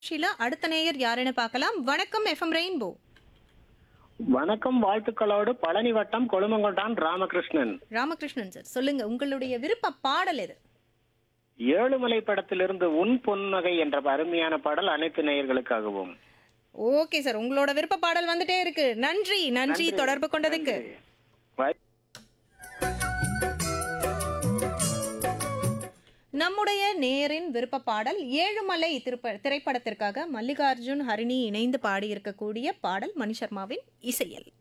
ஷீலா அடுத்த நேயர் யாருன்னு பார்க்கலாம் வணக்கம் எஃப்எம் ரெயின்போ வணக்கம் வாழ்த்துக்களோடு பழனி வட்டம் கொழுமங்கொண்டான் ராமகிருஷ்ணன் ராமகிருஷ்ணன் சார் சொல்லுங்க உங்களுடைய விருப்ப பாடல் எது ஏழுமலை படத்திலிருந்து உன் பொன்னகை என்ற அருமையான பாடல் அனைத்து நேயர்களுக்காகவும் ஓகே சார் உங்களோட விருப்ப பாடல் வந்துட்டே இருக்கு நன்றி நன்றி தொடர்பு கொண்டதுக்கு வாய்- நம்முடைய நேரின் விருப்ப பாடல் ஏழுமலை திருப்ப திரைப்படத்திற்காக மல்லிகார்ஜுன் ஹரிணி இணைந்து பாடியிருக்கக்கூடிய பாடல் மணி சர்மாவின் இசையல்